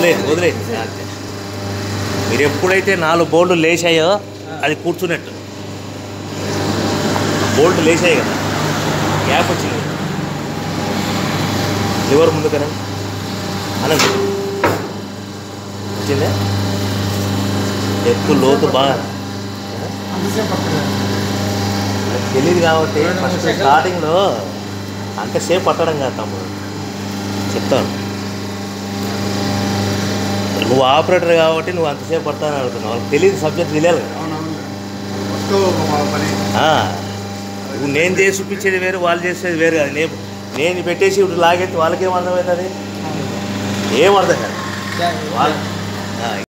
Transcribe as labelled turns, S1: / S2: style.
S1: వదిలేదు వదిలేదు అంతే మీరు ఎప్పుడైతే నాలుగు బోల్డ్ లేచాయో అది కూర్చున్నట్టు బోల్ట్ లేచాయి కదా గ్యాప్ వచ్చింది లివర్ ముందు కదా అనండి వచ్చిందా ఎత్తు లోతు బాగా
S2: అంతసేపు పట్టలేదు
S1: నాకు తెలియదు కాబట్టి ఫస్ట్ స్టార్టింగ్లో అంతసేపు పట్టడం కాదు తమ్ముడు చెప్తాను నువ్వు ఆపరేటర్ కాబట్టి నువ్వు అంతసేపు పడతానని అడుగుతున్నావు వాళ్ళకి తెలియదు సబ్జెక్ట్ తెలియాలి కదా
S2: అవునవును వస్తూ ఒక మా పని
S1: ఆ, నువ్వు నేను చేసి చూపించేది వేరు వాళ్ళు చేసేది వేరు కాదు నేను నేను పెట్టేసి ఇప్పుడు లాగెత్తి వాళ్ళకేం అర్థమవుతుంది ఏం అర్థం కాదు
S2: అవును.
S1: వాళ్ళు ఆ,